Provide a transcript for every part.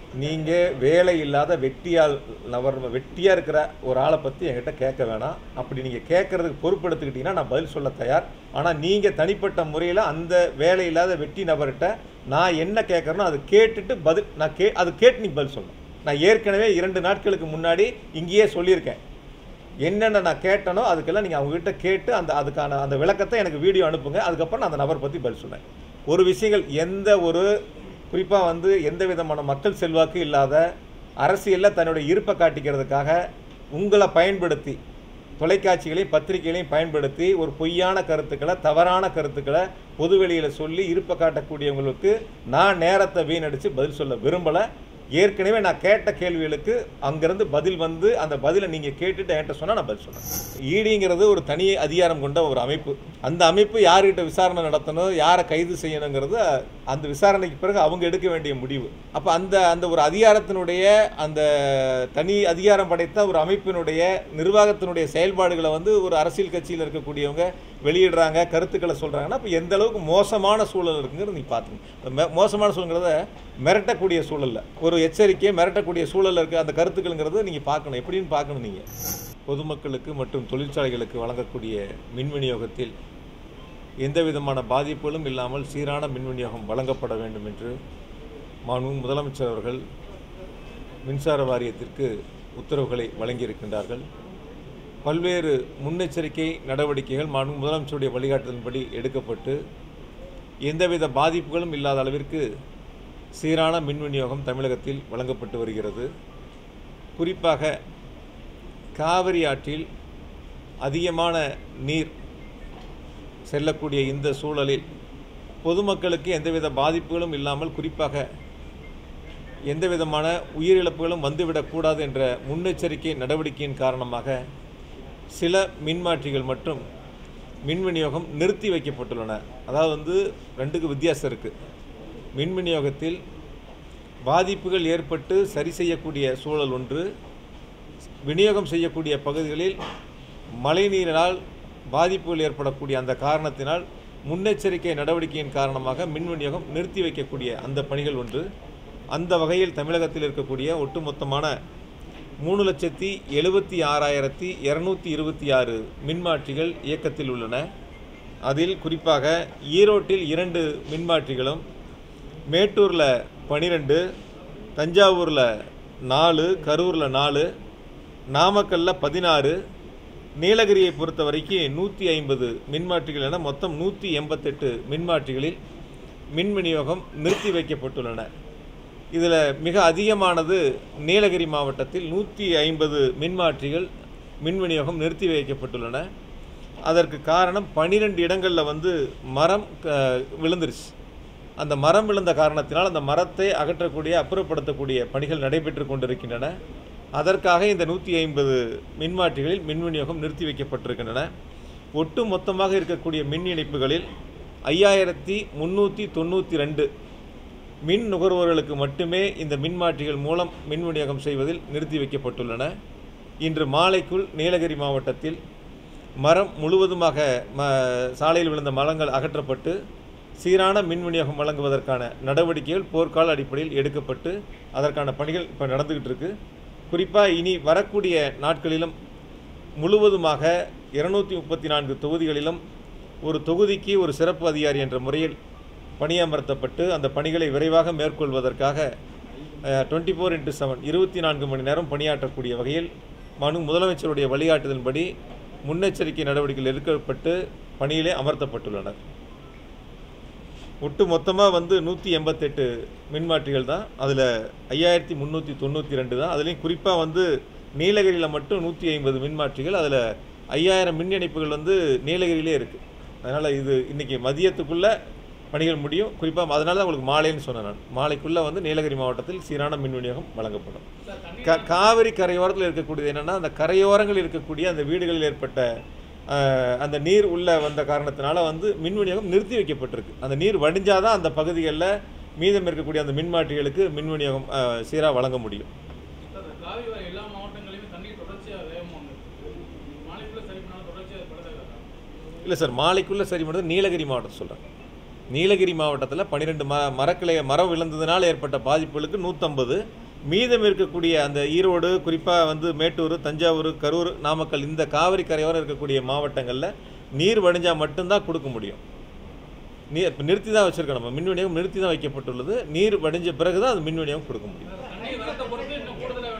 நீங்கள் வேலை இல்லாத வெட்டியால் நபர் வெட்டியாக இருக்கிற ஒரு ஆளை பற்றி என்கிட்ட கேட்க வேணாம் அப்படி நீங்கள் கேட்குறதுக்கு பொறுப்பெடுத்துக்கிட்டீங்கன்னா நான் பதில் சொல்ல தயார் ஆனால் நீங்கள் தனிப்பட்ட முறையில் அந்த வேலை இல்லாத வெட்டி நபர்கிட்ட நான் என்ன கேட்குறேனோ அது கேட்டுட்டு பதில் நான் கே அது கேட்டு நீ பதில் சொல்லணும் நான் ஏற்கனவே இரண்டு நாட்களுக்கு முன்னாடி இங்கேயே சொல்லியிருக்கேன் என்னென்ன நான் கேட்டனோ அதுக்கெல்லாம் நீங்கள் அவங்ககிட்ட கேட்டு அந்த அதுக்கான அந்த விளக்கத்தை எனக்கு வீடியோ அனுப்புங்க அதுக்கப்புறம் நான் அந்த நபர் பற்றி பதில் சொன்னேன் ஒரு விஷயங்கள் எந்த ஒரு குறிப்பாக வந்து எந்த விதமான மக்கள் செல்வாக்கு இல்லாத அரசியலில் தன்னுடைய இருப்பை காட்டிக்கிறதுக்காக உங்களை பயன்படுத்தி தொலைக்காட்சிகளையும் பத்திரிகைகளையும் பயன்படுத்தி ஒரு பொய்யான கருத்துக்களை தவறான கருத்துக்களை பொதுவெளியில் சொல்லி இருப்பை காட்டக்கூடியவங்களுக்கு நான் நேரத்தை வீணடித்து பதில் சொல்ல விரும்பலை ஏற்கனவே நான் கேட்ட கேள்விகளுக்கு அங்கேருந்து பதில் வந்து அந்த பதிலை நீங்கள் கேட்டுட்டு என்கிட்ட சொன்னால் நான் பதில் சொன்னேன் ஈடிங்கிறது ஒரு தனி அதிகாரம் கொண்ட ஒரு அமைப்பு அந்த அமைப்பு யார்கிட்ட விசாரணை நடத்தணும் யாரை கைது செய்யணுங்கிறது அந்த விசாரணைக்கு பிறகு அவங்க எடுக்க வேண்டிய முடிவு அப்போ அந்த அந்த ஒரு அதிகாரத்தினுடைய அந்த தனி அதிகாரம் படைத்த ஒரு அமைப்பினுடைய நிர்வாகத்தினுடைய செயல்பாடுகளை வந்து ஒரு அரசியல் கட்சியில் இருக்கக்கூடியவங்க வெளியிடுறாங்க கருத்துக்களை சொல்கிறாங்கன்னா அப்போ எந்த அளவுக்கு மோசமான சூழல் இருக்குங்கிறது நீங்கள் பார்த்துங்க மோசமான சூழல்ங்கிறத மிரட்டக்கூடிய சூழல்ல ஒரு எச்சரிக்கை மிரட்டக்கூடிய சூழல்ல இருக்க அந்த கருத்துக்கள்ங்கிறது நீங்கள் பார்க்கணும் எப்படின்னு பார்க்கணும் நீங்கள் பொதுமக்களுக்கு மற்றும் தொழிற்சாலைகளுக்கு வழங்கக்கூடிய மின் விநியோகத்தில் எந்த விதமான பாதிப்புகளும் இல்லாமல் சீரான மின் விநியோகம் வழங்கப்பட வேண்டும் என்று மாண்பு முதலமைச்சர் அவர்கள் மின்சார வாரியத்திற்கு உத்தரவுகளை வழங்கியிருக்கின்றார்கள் பல்வேறு முன்னெச்சரிக்கை நடவடிக்கைகள் மாண்பு முதலமைச்சருடைய வழிகாட்டுதலின்படி எடுக்கப்பட்டு எந்தவித பாதிப்புகளும் இல்லாத அளவிற்கு சீரான மின் விநியோகம் தமிழகத்தில் வழங்கப்பட்டு வருகிறது குறிப்பாக காவிரி ஆற்றில் அதிகமான நீர் செல்லக்கூடிய இந்த சூழலில் பொதுமக்களுக்கு எந்தவித பாதிப்புகளும் இல்லாமல் குறிப்பாக எந்த விதமான உயிரிழப்புகளும் வந்துவிடக்கூடாது என்ற முன்னெச்சரிக்கை நடவடிக்கையின் காரணமாக சில மின்மாற்றிகள் மற்றும் மின் விநியோகம் நிறுத்தி வைக்கப்பட்டுள்ளன அதாவது வந்து ரெண்டுக்கு வித்தியாசம் இருக்குது மின் விநியோகத்தில் பாதிப்புகள் ஏற்பட்டு சரி செய்யக்கூடிய சூழல் ஒன்று விநியோகம் செய்யக்கூடிய பகுதிகளில் மழைநீரினால் பாதிப்புகள் ஏற்படக்கூடிய அந்த காரணத்தினால் முன்னெச்சரிக்கை நடவடிக்கையின் காரணமாக மின் விநியோகம் நிறுத்தி வைக்கக்கூடிய அந்த பணிகள் ஒன்று அந்த வகையில் தமிழகத்தில் இருக்கக்கூடிய ஒட்டுமொத்தமான மூணு லட்சத்தி எழுபத்தி ஆறாயிரத்தி இரநூத்தி இருபத்தி ஆறு மின்மாற்றிகள் இயக்கத்தில் உள்ளன அதில் குறிப்பாக ஈரோட்டில் இரண்டு மின்மாற்றிகளும் மேட்டூரில் பனிரெண்டு தஞ்சாவூரில் நாலு கரூரில் நாலு நாமக்கல்லில் பதினாறு நீலகிரியை பொறுத்த வரைக்கும் நூற்றி ஐம்பது மின்மாற்றிகள் என மொத்தம் நூற்றி எண்பத்தெட்டு மின்மாற்றிகளில் மின் விநியோகம் நிறுத்தி வைக்கப்பட்டுள்ளன இதில் மிக அதிகமானது நீலகிரி மாவட்டத்தில் நூற்றி ஐம்பது மின்மாற்றிகள் மின் விநியோகம் நிறுத்தி வைக்கப்பட்டுள்ளன அதற்கு காரணம் பன்னிரெண்டு இடங்களில் வந்து மரம் க- விழுந்துருச்சு அந்த மரம் விழுந்த காரணத்தினால் அந்த மரத்தை அகற்றக்கூடிய அப்புறப்படுத்தக்கூடிய பணிகள் நடைபெற்று கொண்டிருக்கின்றன அதற்காக இந்த நூற்றி ஐம்பது மின்மாற்றிகளில் மின் விநியோகம் நிறுத்தி வைக்கப்பட்டிருக்கின்றன ஒட்டு மொத்தமாக இருக்கக்கூடிய மின் இணைப்புகளில் ஐயாயிரத்தி முந்நூற்றி தொண்ணூற்றி ரெண்டு மின் நுகர்வோர்களுக்கு மட்டுமே இந்த மின்மாற்றிகள் மூலம் மின் விநியோகம் செய்வதில் நிறுத்தி வைக்கப்பட்டுள்ளன இன்று மாலைக்குள் நீலகிரி மாவட்டத்தில் மரம் முழுவதுமாக ம சாலையில் விழுந்த மரங்கள் அகற்றப்பட்டு சீரான மின் விநியோகம் வழங்குவதற்கான நடவடிக்கைகள் போர்க்கால அடிப்படையில் எடுக்கப்பட்டு அதற்கான பணிகள் இப்போ நடந்துக்கிட்டு இருக்கு குறிப்பாக இனி வரக்கூடிய நாட்களிலும் முழுவதுமாக இருநூத்தி முப்பத்தி நான்கு தொகுதிகளிலும் ஒரு தொகுதிக்கு ஒரு சிறப்பு அதிகாரி என்ற முறையில் பணியமர்த்தப்பட்டு அந்த பணிகளை விரைவாக மேற்கொள்வதற்காக டுவெண்ட்டி ஃபோர் இன்ட்டு செவன் இருபத்தி நான்கு மணி நேரம் பணியாற்றக்கூடிய வகையில் மனு முதலமைச்சருடைய வழிகாட்டுதலின்படி முன்னெச்சரிக்கை நடவடிக்கைகள் எடுக்கப்பட்டு பணியிலே அமர்த்தப்பட்டுள்ளனர் ஒட்டு மொத்தமாக வந்து நூற்றி எண்பத்தெட்டு மின்மாற்றிகள் தான் அதில் ஐயாயிரத்தி முந்நூற்றி தொண்ணூற்றி ரெண்டு தான் அதுலேயும் குறிப்பாக வந்து நீலகிரியில் மட்டும் நூற்றி ஐம்பது மின்மாற்றிகள் அதில் ஐயாயிரம் மின் இணைப்புகள் வந்து நீலகிரியிலே இருக்குது அதனால் இது இன்றைக்கி மதியத்துக்குள்ளே பணிகள் முடியும் குறிப்பாக அதனால தான் உங்களுக்கு மாலைன்னு சொன்னேன் நான் மாலைக்குள்ளே வந்து நீலகிரி மாவட்டத்தில் சீரான மின் விநியோகம் வழங்கப்படும் க காவிரி கரையோரத்தில் இருக்கக்கூடியது என்னென்னா அந்த கரையோரங்களில் இருக்கக்கூடிய அந்த வீடுகளில் ஏற்பட்ட அஹ், அந்த நீர் உள்ள வந்த காரணத்தினால வந்து மின் விநியோகம் நிறுத்தி வைக்கப்பட்டிருக்கு அந்த நீர் வடிஞ்சாதான் அந்த பகுதிகளில் மீதம் இருக்கக்கூடிய அந்த மின்மாற்றிகளுக்கு மின் விநியோகம் சீராக வழங்க முடியும் சார் காவி வர எல்லா மாவட்டங்களையுமே தண்ணீர் தொடர்ச்சியாக வேகமாக வந்துருக்கு மாலைக்குள்ள சரி பண்ணாலும் தொடர்ச்சியாக படுத்தாங்க இல்லை சார் மாலைக்குள்ளே சரி பண்ணுறது நீலகிரி மாவட்டம் சொல்கிறேன் நீலகிரி மாவட்டத்தில் பன்னிரெண்டு ம மரக்கிளை மரம் விழுந்ததுனால ஏற்பட்ட பாதிப்புகளுக்கு நூற்றம்பது மீதம் இருக்கக்கூடிய அந்த ஈரோடு குறிப்பாக வந்து மேட்டூர் தஞ்சாவூர் கரூர் நாமக்கல் இந்த காவிரி கரையோரம் இருக்கக்கூடிய மாவட்டங்களில் நீர் வடிஞ்சால் மட்டும்தான் கொடுக்க முடியும் நீ இப்போ நிறுத்தி தான் வச்சுருக்கோம் நம்ம மின் விநியோகம் நிறுத்தி தான் வைக்கப்பட்டுள்ளது நீர் வடிஞ்ச பிறகு தான் அது மின் விநியோகம் கொடுக்க முடியும் தண்ணீர் வரத்தை பொறுத்து இன்னும் கூடுதலாக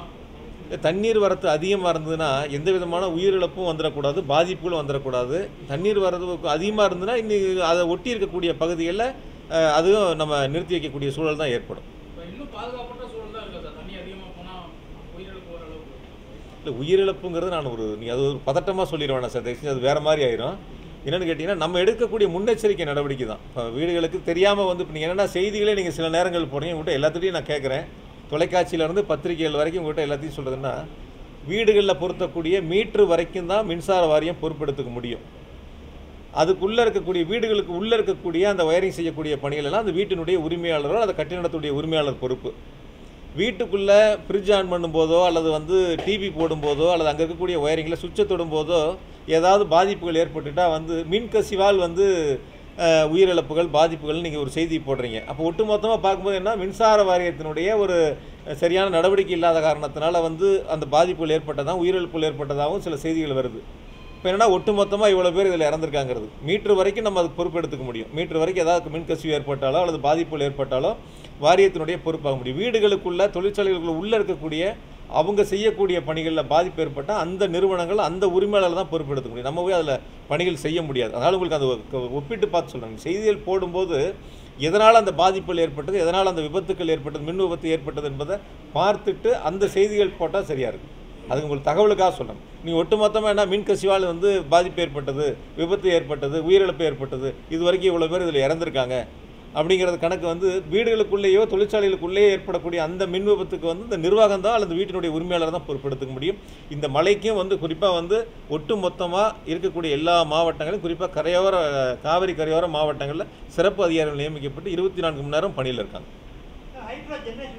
வேணா தண்ணீர் வரத்து அதிகமாக இருந்ததுன்னா எந்த விதமான உயிரிழப்பும் வந்துடக்கூடாது பாதிப்புகளும் வந்துடக்கூடாது தண்ணீர் வரது அதிகமாக இருந்ததுன்னா இன்னைக்கு அதை ஒட்டி இருக்கக்கூடிய பகுதிகளில் அஹ், அதுவும் நம்ம நிறுத்தி வைக்கக்கூடிய சூழல் தான் ஏற்படும் இப்போ இன்னும் பாதுகாப்பற்ற சூழல் தான் இருக்கா சார் தண்ணி அதிகமாக போனால் உயிரிழப்பு வர அளவுக்கு இல்லை உயிரிழப்புங்கிறது நான் ஒரு நீ அது ஒரு பதட்டமாக சொல்லிடுவேன் சார் தயவுசெய்து அது வேறு மாதிரி ஆயிரும் என்னென்னு கேட்டிங்கன்னா நம்ம எடுக்கக்கூடிய முன்னெச்சரிக்கை நடவடிக்கை தான் இப்போ வீடுகளுக்கு தெரியாமல் வந்து இப்போ நீங்கள் என்னென்ன செய்திகளே நீங்கள் சில நேரங்கள் போடுறீங்க உங்கள்கிட்ட எல்லாத்துட்டையும் நான் கேட்குறேன் தொலைக்காட்சியிலேருந்து பத்திரிகைகள் வரைக்கும் உங்கள்கிட்ட எல்லாத்தையும் சொல்கிறதுன்னா வீடுகளில் பொருத்தக்கூடிய மீட்ரு வரைக்கும் தான் மின்சார வாரியம் பொறுப்பெடுத்துக்க முடியும் அதுக்குள்ளே இருக்கக்கூடிய வீடுகளுக்கு உள்ளே இருக்கக்கூடிய அந்த ஒயரிங் செய்யக்கூடிய பணிகள் எல்லாம் அந்த வீட்டினுடைய உரிமையாளரோ அதை கட்டி நடத்தக்கூடிய உரிமையாளர் பொறுப்பு வீட்டுக்குள்ளே ஃப்ரிட்ஜ் ஆன் பண்ணும்போதோ அல்லது வந்து டிவி போடும்போதோ அல்லது அங்கே இருக்கக்கூடிய ஒயரிங்கில் சுவிட்சை தொடும்போதோ ஏதாவது பாதிப்புகள் ஏற்பட்டுட்டா வந்து மின் கசிவால் வந்து அஹ், உயிரிழப்புகள் பாதிப்புகள் நீங்கள் ஒரு செய்தி போடுறீங்க அப்போ ஒட்டுமொத்தமாக பார்க்கும்போது என்ன மின்சார வாரியத்தினுடைய ஒரு அஹ், சரியான நடவடிக்கை இல்லாத காரணத்தினால வந்து அந்த பாதிப்புகள் ஏற்பட்டதாக உயிரிழப்புகள் ஏற்பட்டதாகவும் சில செய்திகள் வருது இப்போ என்னன்னா ஒட்டுமொத்தமாக இவ்வளோ பேர் இதில் இறந்துருக்காங்கிறது மீட்ரு வரைக்கும் நம்ம அதுக்கு பொறுப்பெடுத்துக்க முடியும் மீட்ரு வரைக்கும் ஏதாவது மின்கசிவு ஏற்பட்டாலோ அல்லது பாதிப்புகள் ஏற்பட்டாலோ வாரியத்தினுடைய பொறுப்பாக முடியும் வீடுகளுக்குள்ள தொழிற்சாலைகளுக்குள்ள உள்ளே இருக்கக்கூடிய அவங்க செய்யக்கூடிய பணிகளில் பாதிப்பு ஏற்பட்டால் அந்த நிறுவனங்கள் அந்த உரிமையாளர் தான் பொறுப்பெடுத்துக்க முடியும் நம்ம போய் அதில் பணிகள் செய்ய முடியாது அதனால் உங்களுக்கு அந்த ஒ- ஒப்பிட்டு பார்த்து சொல்கிறேன் செய்திகள் போடும்போது எதனால் அந்த பாதிப்புகள் ஏற்பட்டது எதனால் அந்த விபத்துக்கள் ஏற்பட்டது மின் விபத்து ஏற்பட்டது என்பதை பார்த்துட்டு அந்த செய்திகள் போட்டால் சரியாக இருக்கும் அது உங்களுக்கு தகவலுக்காக சொல்கிறேன் நீ ஒட்டுமொத்தமாக என்ன மின் கசிவால் வந்து பாதிப்பு ஏற்பட்டது விபத்து ஏற்பட்டது உயிரிழப்பு ஏற்பட்டது இது வரைக்கும் இவ்வளோ பேர் இதில் இறந்துருக்காங்க அப்படிங்கிறது கணக்கு வந்து வீடுகளுக்குள்ளேயோ தொழிற்சாலைகளுக்குள்ளேயோ ஏற்படக்கூடிய அந்த மின் விபத்துக்கு வந்து இந்த நிர்வாகம் தான் அல்லது வீட்டினுடைய உரிமையாளர் தான் பொறுப்பெடுத்துக்க முடியும் இந்த மலைக்கும் வந்து குறிப்பாக வந்து ஒட்டு மொத்தமாக இருக்கக்கூடிய எல்லா மாவட்டங்களும் குறிப்பாக கரையோர காவிரி கரையோர மாவட்டங்களில் சிறப்பு அதிகாரிகள் நியமிக்கப்பட்டு இருபத்தி நான்கு மணி நேரம் பணியில் இருக்காங்க ஹைட்ரோ ஜெனரேஷன்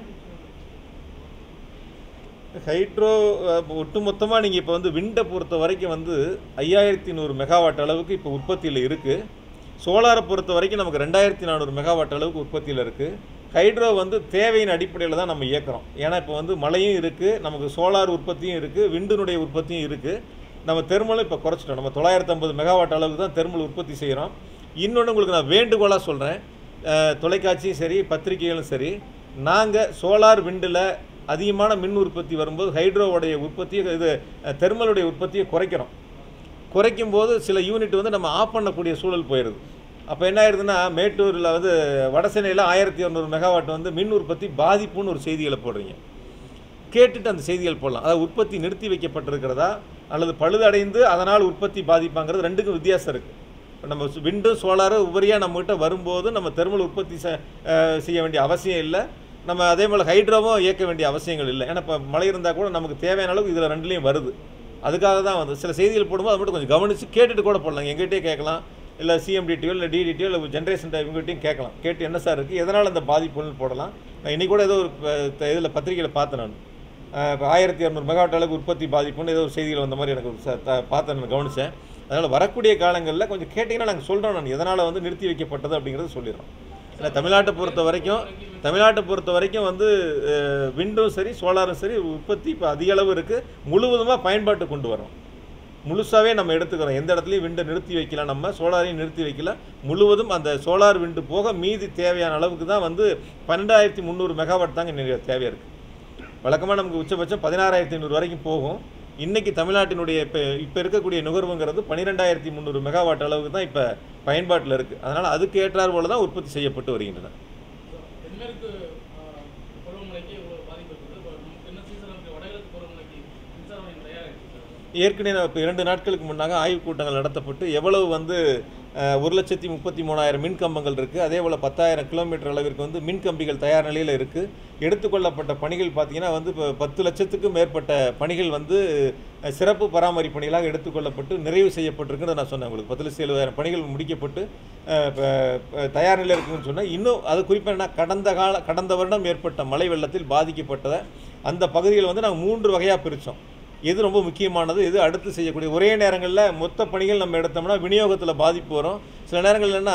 ஹைட்ரோ ஒட்டுமொத்தமாக நீங்கள் இப்போ வந்து விண்டை பொறுத்த வரைக்கும் வந்து ஐயாயிரத்தி நூறு மெகாவாட் அளவுக்கு இப்போ உற்பத்தியில் இருக்குது சோலாரை பொறுத்த வரைக்கும் நமக்கு ரெண்டாயிரத்தி நானூறு மெகாவாட் அளவுக்கு உற்பத்தியில் இருக்குது ஹைட்ரோ வந்து தேவையின் அடிப்படையில் தான் நம்ம இயக்குறோம் ஏன்னா இப்போ வந்து மழையும் இருக்குது நமக்கு சோலார் உற்பத்தியும் இருக்குது விண்டினுடைய உற்பத்தியும் இருக்குது நம்ம தெர்மலும் இப்போ குறைச்சிட்டோம் நம்ம தொள்ளாயிரத்தி ஐம்பது மெகாவாட் அளவுக்கு தான் தெர்மல் உற்பத்தி செய்கிறோம் இன்னொன்று உங்களுக்கு நான் வேண்டுகோளாக சொல்கிறேன் தொலைக்காட்சியும் சரி பத்திரிகைகளும் சரி நாங்கள் சோலார் விண்டில் அதிகமான மின் உற்பத்தி வரும்போது ஹைட்ரோவுடைய உற்பத்தியை இது அஹ், தெர்மலுடைய உற்பத்தியை குறைக்கிறோம் குறைக்கும் போது சில யூனிட் வந்து நம்ம ஆஃப் பண்ணக்கூடிய சூழல் போயிடுது அப்போ என்ன ஆயிடுதுன்னா மேட்டூரில் வந்து வடசென்னையில் ஆயிரத்தி இரநூறு மெகாவாட் வந்து மின் உற்பத்தி பாதிப்புன்னு ஒரு செய்திகளை போடுறீங்க கேட்டுட்டு அந்த செய்திகள் போடலாம் அதாவது உற்பத்தி நிறுத்தி வைக்கப்பட்டிருக்கிறதா அல்லது பழுதடைந்து அதனால் உற்பத்தி பாதிப்பாங்கிறது ரெண்டுக்கும் வித்தியாசம் இருக்குது இப்போ நம்ம விண்டும் சோலாரும் உபரியாக நம்மகிட்ட வரும்போது நம்ம தெர்மல் உற்பத்தி செ- அஹ் செய்ய வேண்டிய அவசியம் இல்லை நம்ம அதே போல் ஹைட்ரோவும் இயக்க வேண்டிய அவசியங்கள் இல்லை ஏன்னா இப்போ மழை இருந்தால் கூட நமக்கு தேவையான அளவுக்கு இதில் ரெண்டுலேயும் வருது அதுக்காக தான் வந்து சில செய்திகள் போடும்போது அது மட்டும் கொஞ்சம் கவனித்து கேட்டுட்டு கூட போடலாம் எங்கிட்டே கேட்கலாம் இல்லை சிஎம்டிடியோ இல்லை டிடிடியோ இல்லை ஜென்ரேஷன் இவங்ககிட்டையும் கேட்கலாம் கேட்டு என்ன சார் இருக்குது எதனால் அந்த பாதிப்புன்னு போடலாம் நான் இன்னைக்கு கூட ஏதோ ஒரு இதில் பத்திரிகையில் பார்த்தேன் நான் இப்போ ஆயிரத்தி இரநூறு மெகாவாட் அளவுக்கு உற்பத்தி பாதிப்புன்னு ஏதோ ஒரு செய்திகள் வந்த மாதிரி எனக்கு ஒரு ச- த- பார்த்தேன் நான் கவனித்தேன் அதனால் வரக்கூடிய காலங்களில் கொஞ்சம் கேட்டிங்கன்னா நாங்கள் சொல்கிறோம் நான் எதனால் வந்து நிறுத்தி வைக்கப்பட்டது அப்படிங்கிறது சொல்லிடுறோம் ஏன்னா தமிழ்நாட்டை பொறுத்த வரைக்கும் தமிழ்நாட்டை பொறுத்த வரைக்கும் வந்து அஹ், விண்டும் சரி சோலாரும் சரி உற்பத்தி இப்போ அதிக அளவு இருக்குது முழுவதுமாக பயன்பாட்டு கொண்டு வரோம் முழுசாவே நம்ம எடுத்துக்கிறோம் எந்த இடத்துலையும் விண்டை நிறுத்தி வைக்கலாம் நம்ம சோலாரையும் நிறுத்தி வைக்கல முழுவதும் அந்த சோலார் விண்டு போக மீதி தேவையான அளவுக்கு தான் வந்து பன்னெண்டாயிரத்தி முந்நூறு மெகாவாட் தாங்க நிறைய தேவையாக இருக்குது வழக்கமாக நமக்கு உச்சபட்சம் பதினாறாயிரத்தி ஐநூறு வரைக்கும் போகும் இன்னைக்கு தமிழ்நாட்டினுடைய இப்போ இப்போ இருக்கக்கூடிய நுகர்வுங்கிறது பன்னிரெண்டாயிரத்தி முந்நூறு மெகாவாட் அளவுக்கு தான் இப்போ பயன்பாட்டில் இருக்குது அதனால் அதுக்கு ஏற்றார் போல தான் உற்பத்தி செய்யப்பட்டு வருகின்றன தென்மேற்கு ஆஹ், பருவமழைக்கு இவ்வளோ பாதிப்பு இருக்குது இப்போ நமக்கு என்ன சீசன் இருக்குது வடகிழக்கு பருவமழைக்கு மின்சார வாரியம் தயாராகிருக்கு சார் ஏற்கனவே இப்போ இரண்டு நாட்களுக்கு முன்னாக ஆய்வுக் கூட்டங்கள் நடத்தப்பட்டு எவ்வளவு வந்து அஹ், ஒரு லட்சத்தி முப்பத்தி மூணாயிரம் மின் கம்பங்கள் இருக்குது அதே போல் பத்தாயிரம் கிலோமீட்டர் அளவிற்கு வந்து மின் கம்பிகள் தயார் நிலையில் இருக்குது எடுத்துக்கொள்ளப்பட்ட பணிகள் பார்த்தீங்கன்னா வந்து இப்போ பத்து லட்சத்துக்கும் மேற்பட்ட பணிகள் வந்து அஹ், சிறப்பு பராமரிப்பு பணிகளாக எடுத்துக்கொள்ளப்பட்டு நிறைவு செய்யப்பட்டிருக்குன்னு நான் சொன்னேன் உங்களுக்கு பத்து லட்சத்தி எழுபதாயிரம் பணிகள் முடிக்கப்பட்டு அஹ், இப்ப, அஹ், தயார் நிலையில் இருக்குன்னு சொன்னேன் இன்னும் அது குறிப்பாக என்ன கடந்த கால கடந்த வருடம் ஏற்பட்ட மழை வெள்ளத்தில் பாதிக்கப்பட்டதை அந்த பகுதியில் வந்து நாங்கள் மூன்று வகையாக பிரித்தோம் எது ரொம்ப முக்கியமானது எது அடுத்து செய்யக்கூடிய ஒரே நேரங்களில் மொத்த பணிகள் நம்ம எடுத்தோம்னா விநியோகத்தில் பாதிப்பு வரும் சில நேரங்கள் என்னன்னா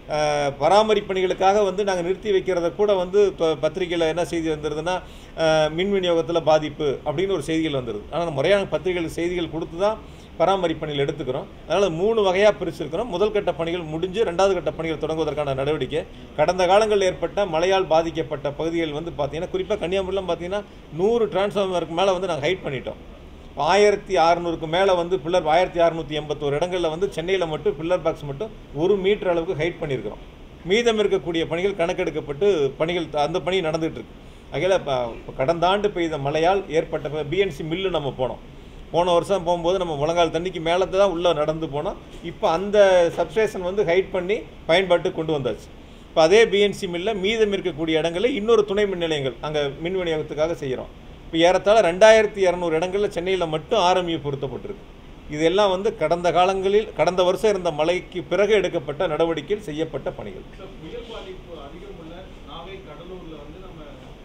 அஹ், பராமரிப்பு பணிகளுக்காக வந்து நாங்கள் நிறுத்தி வைக்கிறத கூட வந்து இப்போ பத்திரிகையில் என்ன செய்தி வந்துருதுன்னா அஹ், மின் விநியோகத்தில் பாதிப்பு அப்படின்னு ஒரு செய்திகள் வந்துடுது ஆனால் முறையான பத்திரிகைகள் செய்திகள் கொடுத்து தான் பராமரிப்பு பணிகள் எடுத்துக்கிறோம் அதனால் மூணு வகையாக பிரிச்சிருக்கிறோம் முதல் கட்ட பணிகள் முடிஞ்சு ரெண்டாவது கட்ட பணிகள் தொடங்குவதற்கான நடவடிக்கை கடந்த காலங்களில் ஏற்பட்ட மழையால் பாதிக்கப்பட்ட பகுதிகள் வந்து பார்த்தீங்கன்னா குறிப்பாக கன்னியாகுமரியில் பார்த்தீங்கன்னா நூறு டிரான்ஸ்ஃபார்மருக்கு மேலே வந்து நாங்கள் ஹைட் பண்ணிட்டோம் ஆயிரத்தி அறநூறுக்கு மேலே வந்து பில்லர் ஆயிரத்தி அறநூற்றி எண்பத்தோரு இடங்களில் வந்து சென்னையில் மட்டும் பில்லர் பாக்ஸ் மட்டும் ஒரு மீட்டர் அளவுக்கு ஹைட் பண்ணியிருக்கிறோம் மீதம் இருக்கக்கூடிய பணிகள் கணக்கெடுக்கப்பட்டு பணிகள் அந்த பணி நடந்துகிட்டு இருக்கு அகையில் இப்போ கடந்த ஆண்டு பெய்த மழையால் ஏற்பட்ட பிஎன்சி மில்லு நம்ம போனோம் போன வருஷம் போகும்போது நம்ம முழங்கால் தண்ணிக்கு மேலே தான் உள்ளே நடந்து போனோம் இப்போ அந்த சப்ஸ்டேஷன் வந்து ஹைட் பண்ணி பயன்பாட்டுக்கு கொண்டு வந்தாச்சு இப்போ அதே பிஎன்சி மில்லில் மீதம் இருக்கக்கூடிய இடங்களில் இன்னொரு துணை மின் நிலையங்கள் அங்கே மின் விநியோகத்துக்காக செய்கிறோம் இப்போ ஏறத்தாழ ரெண்டாயிரத்தி இரநூறு இடங்களில் சென்னையில் மட்டும் ஆர்எம்யூ பொருத்தப்பட்டிருக்கு இதெல்லாம் வந்து கடந்த காலங்களில் கடந்த வருஷம் இருந்த மழைக்கு பிறகு எடுக்கப்பட்ட நடவடிக்கையில் செய்யப்பட்ட பணிகள் சார், புயல் பாதிப்பு அதிகம் உள்ள நாகை கடலூர்ல வந்து நம்ம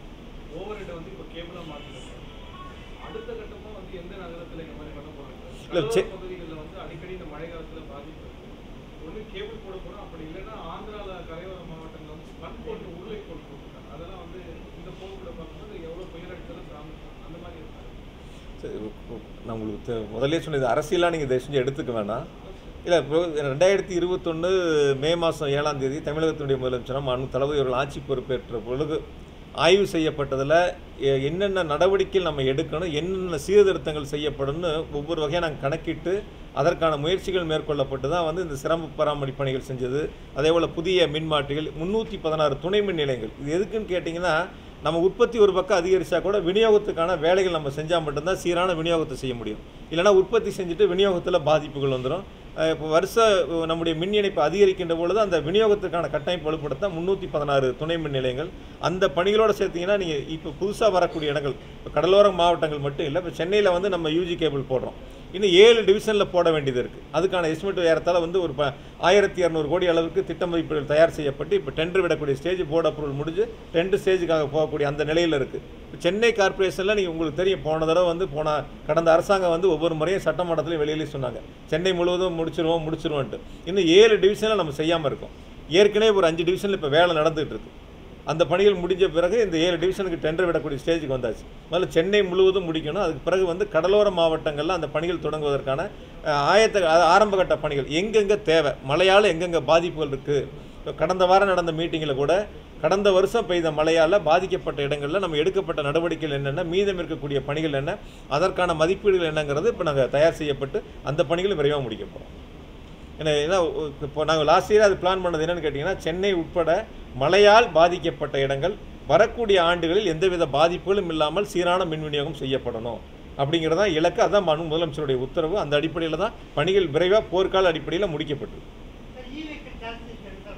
ஓவர் ஹெட் வந்து இப்போ கேபிளா மாற்றிருக்கோம் அடுத்த கட்டமா வந்து எந்த நகரத்துல இந்த மாதிரி பண்ண போறாங்க இல்ல, கடலோர செ- பகுதிகளில் வந்து அடிக்கடி இந்த மழை காலத்துல பாதிப்பு இருக்கு ஒண்ணு கேபிள் போட போறோம் அப்படி இல்லைன்னா ஆந்திரால கரையோர மாவட்டங்கள் வந்து மண் போட்டு உருளை போட்டு போட்டுருக்காங்க அதெல்லாம் வந்து இந்த போக்குல பார்க்கும்போது எவ்வளவு புயல் அடிச்சாலும் தாமதம் அந்த மாதிரி இருக்காங்க சரி, உ- நான் உங்களுக்கு தெ- முதல்லயே சொன்னது அரசியலாக நீங்கள் தயவு செஞ்சு எடுத்துக்க வேணாம் இல்லை இப்போ ரெண்டாயிரத்தி இருபத்தொன்று மே மாதம் ஏழாம் தேதி தமிழகத்தினுடைய முதலமைச்சர் மாண்பு தளபதி அவர்கள் ஆட்சி பொறுப்பேற்ற பொழுது ஆய்வு செய்யப்பட்டதில் எ- என்னென்ன நடவடிக்கைகள் நம்ம எடுக்கணும் என்னென்ன சீர்திருத்தங்கள் செய்யப்படும்னு ஒவ்வொரு வகையாக நாங்கள் கணக்கிட்டு அதற்கான முயற்சிகள் மேற்கொள்ளப்பட்டு தான் வந்து இந்த சிரம பராமரிப்பு பணிகள் செஞ்சது அதே போல் புதிய மின்மாற்றிகள் முந்நூற்றி பதினாறு துணை மின் நிலையங்கள் இது எதுக்குன்னு கேட்டிங்கன்னா நம்ம உற்பத்தி ஒரு பக்கம் அதிகரிச்சா கூட விநியோகத்துக்கான வேலைகள் நம்ம செஞ்சால் மட்டும்தான் சீரான விநியோகத்தை செய்ய முடியும் இல்லைனா உற்பத்தி செஞ்சுட்டு விநியோகத்தில் பாதிப்புகள் வந்துடும் இப்போ வருஷ அஹ், நம்முடைய மின் இணைப்பு அதிகரிக்கின்ற பொழுது அந்த விநியோகத்துக்கான கட்டமைப்பு வலுப்படுத்த முந்நூற்றி பதினாறு துணை மின் நிலையங்கள் அந்த பணிகளோடு சேர்த்தீங்கன்னா நீங்கள் இப்போ புதுசாக வரக்கூடிய இடங்கள் இப்போ கடலோர மாவட்டங்கள் மட்டும் இல்லை இப்போ சென்னையில் வந்து நம்ம யூஜி கேபிள் போடுறோம் இன்னும் ஏழு டிவிஷனில் போட வேண்டியது இருக்குது அதுக்கான எஸ்டிமேட் ஏறத்தாழ வந்து ஒரு ப ஆயிரத்தி இரநூறு கோடி அளவுக்கு திட்ட மதிப்பீடுகள் தயார் செய்யப்பட்டு இப்போ டெண்டர் விடக்கூடிய ஸ்டேஜ் போர்டு அப்ரூவல் முடிஞ்சு டெண்டர் ஸ்டேஜுக்காக போகக்கூடிய அந்த நிலையில் இருக்குது சென்னை கார்ப்பரேஷனில் நீங்கள் உங்களுக்கு தெரியும் போன தடவை வந்து போன கடந்த அரசாங்கம் வந்து ஒவ்வொரு முறையும் சட்டமன்றத்திலையும் வெளியிலே சொன்னாங்க சென்னை முழுவதும் முடிச்சிருவோம் முடிச்சிருவோன்ட்டு இன்னும் ஏழு டிவிஷனில் நம்ம செய்யாமல் இருக்கோம் ஏற்கனவே ஒரு அஞ்சு டிவிஷனில் இப்போ வேலை நடந்துகிட்டு இருக்கு அந்த பணிகள் முடிஞ்ச பிறகு இந்த ஏழு டிவிஷனுக்கு டெண்டர் விடக்கூடிய ஸ்டேஜுக்கு வந்தாச்சு முதல்ல சென்னை முழுவதும் முடிக்கணும் அதுக்கு பிறகு வந்து கடலோர மாவட்டங்களில் அந்த பணிகள் தொடங்குவதற்கான அஹ், ஆயத்த அஹ், ஆரம்பகட்ட பணிகள் எங்கெங்கே தேவை மழையால் எங்கெங்கே பாதிப்புகள் இருக்குது இப்போ கடந்த வாரம் நடந்த மீட்டிங்கில் கூட கடந்த வருஷம் பெய்த மழையால் பாதிக்கப்பட்ட இடங்களில் நம்ம எடுக்கப்பட்ட நடவடிக்கைகள் என்னென்ன மீதம் இருக்கக்கூடிய பணிகள் என்ன அதற்கான மதிப்பீடுகள் என்னங்கிறது இப்போ நாங்கள் தயார் செய்யப்பட்டு அந்த பணிகளை விரைவாக முடிக்க போகிறோம் ஏன்னா ஏன்னா இப்போ நாங்கள் லாஸ்ட் இயர் அது பிளான் பண்ணது என்னன்னு கேட்டிங்கன்னா சென்னை உட்பட மழையால் பாதிக்கப்பட்ட இடங்கள் வரக்கூடிய ஆண்டுகளில் எந்தவித பாதிப்புகளும் இல்லாமல் சீரான மின் விநியோகம் செய்யப்படணும் அப்படிங்கிறதா இலக்கு அதான் மனு முதலமைச்சருடைய உத்தரவு அந்த அடிப்படையில் தான் பணிகள் விரைவாக போர்க்கால அடிப்படையில் முடிக்கப்பட்டது sir E vehicle charge sir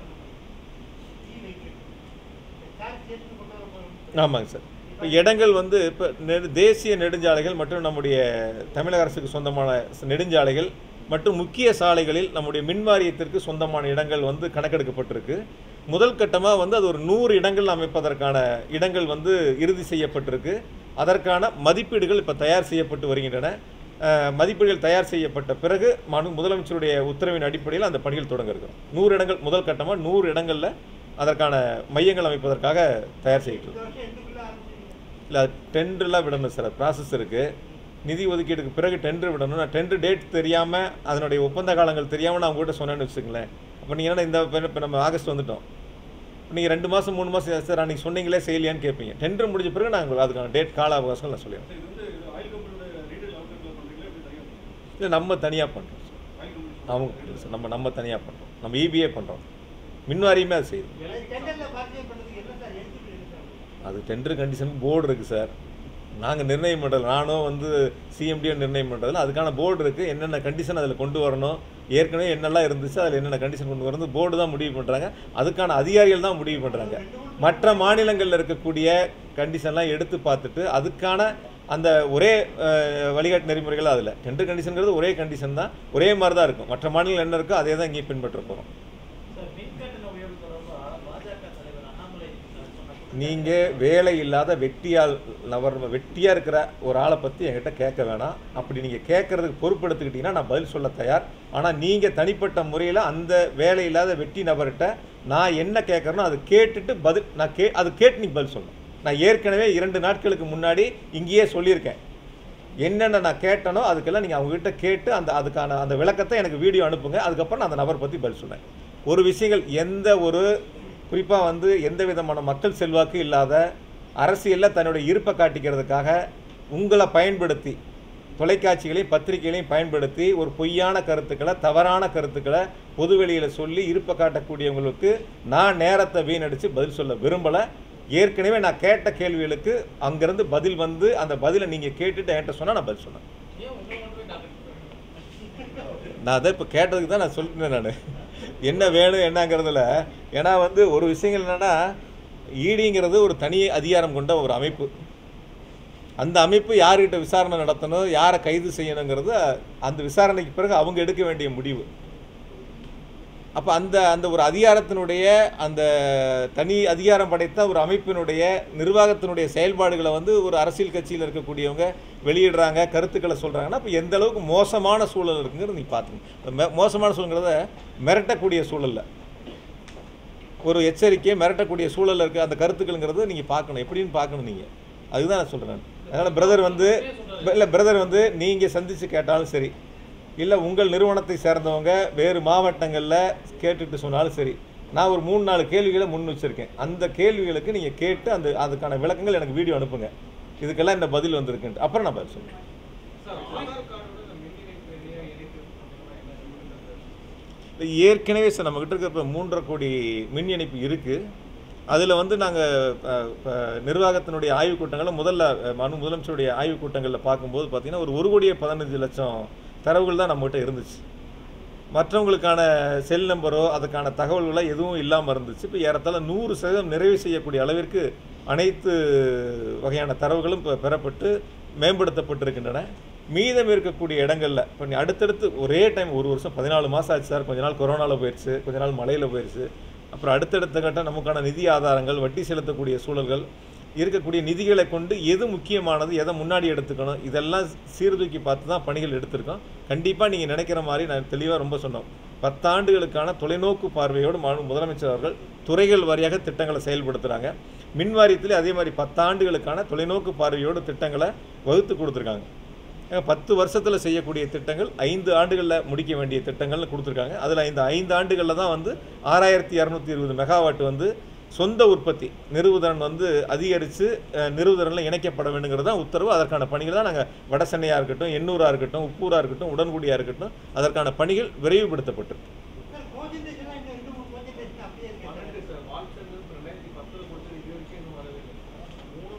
E vehicle charge சேர்த்து கொண்டு வர போகிறோம் ஆமாங்க சார் இப்போ இடங்கள் வந்து இப்போ நெடு தேசிய நெடுஞ்சாலைகள் மற்றும் நம்முடைய தமிழக அரசுக்கு சொந்தமான ச- நெடுஞ்சாலைகள் மற்றும் முக்கிய சாலைகளில் நம்முடைய மின் வாரியத்திற்கு சொந்தமான இடங்கள் வந்து கணக்கெடுக்கப்பட்டிருக்கு முதல் கட்டமாக வந்து அது ஒரு நூறு இடங்கள் அமைப்பதற்கான இடங்கள் வந்து இறுதி செய்யப்பட்டிருக்கு அதற்கான மதிப்பீடுகள் இப்போ தயார் செய்யப்பட்டு வருகின்றன அஹ், மதிப்பீடுகள் தயார் செய்யப்பட்ட பிறகு மனு முதலமைச்சருடைய உத்தரவின் அடிப்படையில் அந்த பணிகள் தொடங்க இருக்கிறோம் நூறு இடங்கள் முதல் கட்டமாக நூறு இடங்களில் அதற்கான மையங்கள் அமைப்பதற்காக தயார் செய்யிட்டு இந்த வருஷம் எண்டுக்குள்ளே ஆரம்பிச்சிருக்கீங்க இல்லை டெண்டர்லாம் விடணும் சார் ப்ராசஸ் இருக்குது நிதி ஒதுக்கீடுக்கு பிறகு டெண்டர் விடணும் நான் டெண்டர் டேட் தெரியாமல் அதனுடைய ஒப்பந்த காலங்கள் தெரியாமல் நான் உங்கள்கிட்ட சொன்னேன்னு வச்சுங்களேன் அப்போ நீங்கள் என்ன இந்த இப்போ நம்ம ஆகஸ்ட் வந்துட்டோம் நீங்கள் ரெண்டு மாதம் மூணு மாதம் சார் அன்றைக்கி சொன்னீங்களே செய்யலையான்னு கேட்பீங்க டெண்டர் முடிஞ்ச பிறகு நாங்கள் அதுக்கான டேட் கால அவகாசம் நான் சொல்லிடுறேன் இது வந்து இது ஆயில் கம்பெனியோட ரீட்டைல் அவுட்லெட்ல பண்றீங்களா இப்படி தனியாக இல்லை நம்ம தனியாக பண்ணுறோம் சார் ஆயில் கம்பெனி அவங்க இல்லை சார் நம்ம நம்ம தனியாக பண்ணுறோம் நம்ம இபிஏ பண்ணுறோம் மின்வாரியமே அது செய்யுது டெண்டரில் பார்ட்டிசிபேட் பண்ணுறதுக்கு என்ன சார் எலிஜிபிள் சார் அது டெண்டர் கண்டிஷன் போர்டு இருக்குது சார் நாங்கள் நிர்ணயம் பண்ணுறது நானும் வந்து சிஎம்டியும் நிர்ணயம் பண்ணுறதுல அதுக்கான போர்டு இருக்குது என்னென்ன கண்டிஷன் அதில் கொண்டு வரணும் ஏற்கனவே என்னெல்லாம் இருந்துச்சு அதில் என்னென்ன கண்டிஷன் கொண்டு வரணும் போர்டு தான் முடிவு பண்ணுறாங்க அதுக்கான அதிகாரிகள் தான் முடிவு பண்ணுறாங்க மற்ற மாநிலங்களில் இருக்கக்கூடிய கண்டிஷன்லாம் எடுத்து பார்த்துட்டு அதுக்கான அந்த ஒரே அஹ், வழிகாட்டு நெறிமுறைகள் அதில் டெண்டர் கண்டிஷனுங்கிறது ஒரே கண்டிஷன் தான் ஒரே மாதிரி தான் இருக்கும் மற்ற மாநிலம் என்ன இருக்கோ அதே தான் இங்கேயும் பின்பற்ற போகிறோம் சார் மின்கட்டண உயர்வு தொடர்பா பாஜக தலைவர் அண்ணாமலை சொன்ன நீங்கள் வேலை இல்லாத வெட்டியால் நபர் வெட்டியாக இருக்கிற ஒரு ஆளை பற்றி என்கிட்ட கேட்க வேணாம் அப்படி நீங்கள் கேட்குறதுக்கு பொறுப்பெடுத்துக்கிட்டீங்கன்னா நான் பதில் சொல்ல தயார் ஆனால் நீங்கள் தனிப்பட்ட முறையில் அந்த வேலை இல்லாத வெட்டி நபர்கிட்ட நான் என்ன கேட்குறேனோ அது கேட்டுட்டு பதில் நான் கே அது கேட்டு நீ பதில் சொல்லணும் நான் ஏற்கனவே இரண்டு நாட்களுக்கு முன்னாடி இங்கேயே சொல்லியிருக்கேன் என்னென்ன நான் கேட்டனோ அதுக்கெல்லாம் நீங்கள் அவங்ககிட்ட கேட்டு அந்த அதுக்கான அந்த விளக்கத்தை எனக்கு வீடியோ அனுப்புங்க அதுக்கப்புறம் நான் அந்த நபர் பற்றி பதில் சொன்னேன் ஒரு விஷயங்கள் எந்த ஒரு குறிப்பாக வந்து எந்த விதமான மக்கள் செல்வாக்கு இல்லாத அரசியலில் தன்னுடைய இருப்பை காட்டிக்கிறதுக்காக உங்களை பயன்படுத்தி தொலைக்காட்சிகளையும் பத்திரிகைகளையும் பயன்படுத்தி ஒரு பொய்யான கருத்துக்களை தவறான கருத்துக்களை பொதுவெளியில் சொல்லி இருப்பை காட்டக்கூடியவங்களுக்கு நான் நேரத்தை வீணடித்து பதில் சொல்ல விரும்பலை ஏற்கனவே நான் கேட்ட கேள்விகளுக்கு அங்கேருந்து பதில் வந்து அந்த பதிலை நீங்கள் கேட்டுட்டு என்கிட்ட சொன்னால் நான் பதில் சொன்னேன் ஏன் உங்களை மட்டுமே டார்கெட் நான் அதை இப்போ கேட்டதுக்கு தான் நான் சொல்லிட்டேன் நான் என்ன வேணும் என்னங்கிறதுல ஏன்னா வந்து ஒரு விஷயங்கள் என்னென்னா ஈடிங்கிறது ஒரு தனி அதிகாரம் கொண்ட ஒரு அமைப்பு அந்த அமைப்பு யார்கிட்ட விசாரணை நடத்தணும் யாரை கைது செய்யணுங்கிறது அந்த விசாரணைக்கு பிறகு அவங்க எடுக்க வேண்டிய முடிவு அப்போ அந்த அந்த ஒரு அதிகாரத்தினுடைய அந்த தனி அதிகாரம் படைத்த ஒரு அமைப்பினுடைய நிர்வாகத்தினுடைய செயல்பாடுகளை வந்து ஒரு அரசியல் கட்சியில் இருக்கக்கூடியவங்க வெளியிடுறாங்க கருத்துக்களை சொல்கிறாங்கன்னா அப்போ எந்த அளவுக்கு மோசமான சூழல் இருக்குங்கிறது நீ பார்த்துங்க மோசமான சூழல்ங்கிறத மிரட்டக்கூடிய சூழல்ல ஒரு எச்சரிக்கையை மிரட்டக்கூடிய சூழல்ல இருக்க அந்த கருத்துக்கள்ங்கிறது நீங்கள் பார்க்கணும் எப்படின்னு பார்க்கணும் நீங்கள் அதுதான் நான் சொல்கிறேன் அதனால் பிரதர் வந்து இல்லை பிரதர் வந்து நீங்கள் சந்தித்து கேட்டாலும் சரி இல்லை உங்கள் நிறுவனத்தை சேர்ந்தவங்க வேறு மாவட்டங்களில் கேட்டுட்டு சொன்னாலும் சரி நான் ஒரு மூணு நாலு கேள்விகளை முன் வச்சுருக்கேன் அந்த கேள்விகளுக்கு நீங்கள் கேட்டு அந்த அதுக்கான விளக்கங்கள் எனக்கு வீடியோ அனுப்புங்க இதுக்கெல்லாம் இந்த பதில் வந்திருக்குன்ட்டு அப்புறம் நான் பதில் சொல்லுவேன் சார் ஆதார் கார்டோட இந்த மின் இணைப்பு எண்ணையா இணைப்பு அப்படின்னா என்ன சொல்லுங்க இல்லை, ஏற்கனவே சார் நம்மக்கிட்ட இருக்க இப்போ மூன்றரை கோடி மின் இணைப்பு இருக்குது அதில் வந்து நாங்கள் நிர்வாகத்தினுடைய ஆய்வுக் கூட்டங்களை முதல்ல அஹ், மனு முதலமைச்சருடைய ஆய்வுக் கூட்டங்களில் பார்க்கும்போது பார்த்தீங்கன்னா ஒரு ஒரு கோடியே பதினஞ்சு லட்சம் தரவுகள் தான் நம்மகிட்ட இருந்துச்சு மற்றவங்களுக்கான செல் நம்பரோ அதுக்கான தகவல்களோ எதுவும் இல்லாமல் இருந்துச்சு இப்போ ஏறத்தாழ நூறு சதவீதம் நிறைவு செய்யக்கூடிய அளவிற்கு அனைத்து வகையான தரவுகளும் இப்போ பெறப்பட்டு மேம்படுத்தப்பட்டிருக்கின்றன மீதம் இருக்கக்கூடிய இடங்களில் இப்போ நீ அடுத்தடுத்து ஒரே டைம் ஒரு வருஷம் பதினாலு மாதம் ஆச்சு சார் கொஞ்ச நாள் கொரோனாவில் போயிடுச்சு கொஞ்ச நாள் மழையில் போயிடுச்சு அப்புறம் அடுத்தடுத்த கட்டம் நமக்கான நிதி ஆதாரங்கள் வட்டி செலுத்தக்கூடிய சூழல்கள் இருக்கக்கூடிய நிதிகளை கொண்டு எது முக்கியமானது எதை முன்னாடி எடுத்துக்கணும் இதெல்லாம் சீர்தூக்கி பார்த்து தான் பணிகள் எடுத்திருக்கோம் கண்டிப்பாக நீங்கள் நினைக்கிற மாதிரி நான் தெளிவாக ரொம்ப சொன்னோம் பத்தாண்டுகளுக்கான தொலைநோக்கு பார்வையோடு மாண்பு முதலமைச்சர் அவர்கள் துறைகள் வாரியாக திட்டங்களை செயல்படுத்துகிறாங்க மின் வாரியத்திலே அதே மாதிரி பத்தாண்டுகளுக்கான தொலைநோக்கு பார்வையோடு திட்டங்களை வகுத்து கொடுத்துருக்காங்க ஏங்க, பத்து வருஷத்தில் செய்யக்கூடிய திட்டங்கள் ஐந்து ஆண்டுகளில் முடிக்க வேண்டிய திட்டங்கள்னு கொடுத்துருக்காங்க அதில் இந்த ஐந்து ஆண்டுகளில் தான் வந்து ஆறாயிரத்தி இரநூத்தி இருபது மெகாவாட் வந்து சொந்த உற்பத்தி நிறுவுதிறன் வந்து அதிகரித்து நிறுவுதிறனில் இணைக்கப்பட வேண்டுங்கிறது தான் உத்தரவு அதற்கான பணிகள் தான் நாங்கள் வட சென்னையாக இருக்கட்டும் எண்ணூராக இருக்கட்டும் உப்பூராக இருக்கட்டும் உடன்குடியாக இருக்கட்டும் அதற்கான பணிகள் விரைவுபடுத்தப்பட்டிருக்கு சார் கோஜென்டேஷன்லாம் இன்னும் ரெண்டு மூணு கோஜென்டேஷன் அப்படியே இருக்கு சார் பன்னெண்டு சார் வால்சென்டர் ரெண்டாயிரத்தி பத்தில் கொடுத்தது இது வரைக்கும் இன்னும் வரவே இல்லை மூணு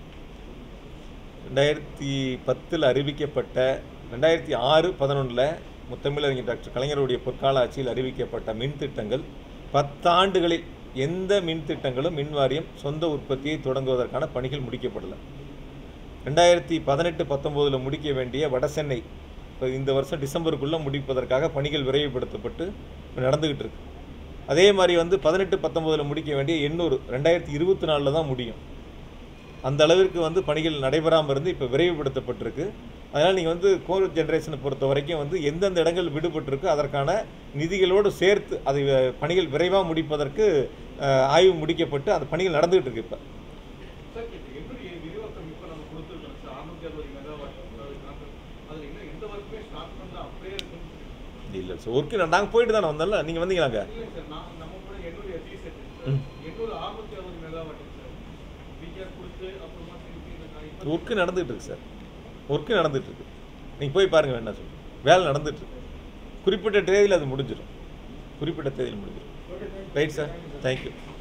ரெண்டாயிரத்தி பத்தில் அறிவிக்கப்பட்ட ரெண்டாயிரத்தி ஆறு பதினொன்றில் முத்தமிழறிஞர் டாக்டர் கலைஞருடைய பொற்கால ஆட்சியில் அறிவிக்கப்பட்ட மின் திட்டங்கள் பத்தாண்டுகளில் எந்த மின் திட்டங்களும் மின் வாரியம் சொந்த உற்பத்தியை தொடங்குவதற்கான பணிகள் முடிக்கப்படலை ரெண்டாயிரத்தி பதினெட்டு பத்தொம்போதில் முடிக்க வேண்டிய வடசென்னை இப்போ இந்த வருஷம் டிசம்பருக்குள்ளே முடிப்பதற்காக பணிகள் விரைவுபடுத்தப்பட்டு இப்ப நடந்துக்கிட்டு இருக்கு அதே மாதிரி வந்து பதினெட்டு பத்தொம்போதில் முடிக்க வேண்டிய எண்ணூறு ரெண்டாயிரத்தி இருபத்தி நாலில் தான் முடியும் அந்த அளவிற்கு வந்து பணிகள் நடைபெறாமல் இருந்து இப்போ விரைவுபடுத்தப்பட்டிருக்கு அதனால் நீங்கள் வந்து கோர் ஜென்ரேஷனை பொறுத்த வரைக்கும் வந்து எந்தெந்த இடங்கள் விடுபட்டிருக்கோ அதற்கான நிதிகளோடு சேர்த்து அதை அஹ், பணிகள் விரைவாக முடிப்பதற்கு அஹ், ஆய்வு முடிக்கப்பட்டு அந்த பணிகள் நடந்துகிட்டு இருக்கு இப்போ சார் இப்போ எப்படி விரிவாக்கம் இப்போ நம்ம கொடுத்துருக்கோம் சார் அறுநூத்தி அறுபது மெகாவாட் அதில் இன்னும் எந்த ஒர்க்குமே ஸ்டார்ட் பண்ணல அப்படியே இருக்குன்னு இல்லை சார் ஒர்க்கு நாங்கள் போயிட்டு தானே வந்தோம்ல நீங்கள் வந்தீங்களாங்க இல்லை சார் நான் நம்ம கூட எண்ணூறு எஸ்சி செட் ம். எண்ணூறு அறுநூத்தி அறுபது மெகாவாட் சார் விகேஆர் கொடுத்து அப்புறமா திருப்பி இந்த நான் இப்போ ஒர்க்கு நடந்துகிட்டு இருக்கு சார் ஒர்க்கு நடந்துட்டு இருக்கு நீங்கள் போய் பாருங்க வேணா சொல்லு வேலை நடந்துட்டு இருக்கு குறிப்பிட்ட தேதியில் அது முடிஞ்சிடும் குறிப்பிட்ட தேதியில் முடிஞ்சிடும் ரைட் சார் தேங்க்யூ